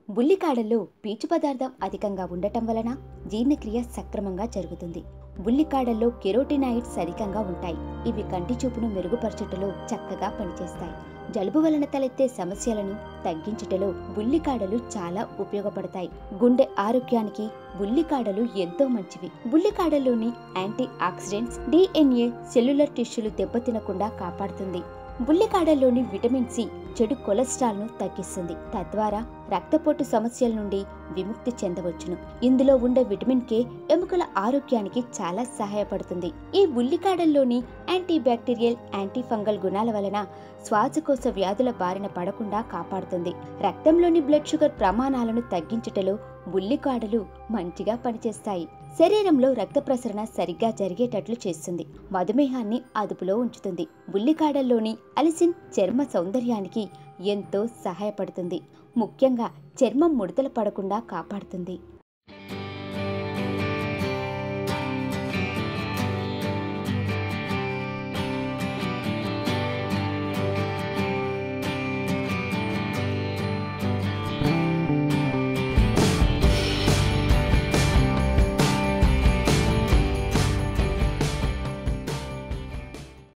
ఉల్లికాడల్లో పీచు పదార్థం అధికంగా ఉండటం వలన జీర్ణక్రియ సక్రమంగా జరుగుతుంది ఉల్లికాడల్లో కెరోటినాయిడ్స్ అధికంగా ఉంటాయి ఇవి కంటి చూపును మెరుగుపరచుటలో చక్కగా పనిచేస్తాయి జలుబు వలన తలెత్తే సమస్యలను తగ్గించుటలో ఉల్లికాడలు చాలా ఉపయోగపడతాయి గుండె ఆరోగ్యానికి ఉల్లికాడలు ఎంతో మంచివి ఉల్లికాడల్లోని యాంటీ ఆక్సిడెంట్స్ డిఎన్ఏ సెల్యులర్ టిష్యూలు దెబ్బతినకుండా కాపాడుతుంది ఉల్లికాడల్లోని విటమిన్ సి చెడు కొలెస్ట్రాల్ను తగ్గిస్తుంది తద్వారా రక్తపోటు సమస్యల నుండి విముక్తి చెందవచ్చును ఇందులో ఉండే విటమిన్ కే ఎముకల ఆరోగ్యానికి చాలా సహాయపడుతుంది ఈ ఉల్లికాడల్లోని యాంటీ బ్యాక్టీరియల్ యాంటీ ఫంగల్ గుణాల వలన శ్వాసకోశ వ్యాధుల బారిన పడకుండా కాపాడుతుంది రక్తంలోని బ్లడ్ షుగర్ ప్రమాణాలను తగ్గించుటలో ఉల్లికాడలు మంచిగా పనిచేస్తాయి శరీరంలో రక్త ప్రసరణ సరిగ్గా జరిగేటట్లు చేస్తుంది మధుమేహాన్ని అదుపులో ఉంచుతుంది ఉల్లికాడల్లోని అలిసిన్ చర్మ సౌందర్యానికి ఎంతో సహాయపడుతుంది ముఖ్యంగా చర్మం ముడతలు పడకుండా కాపాడుతుంది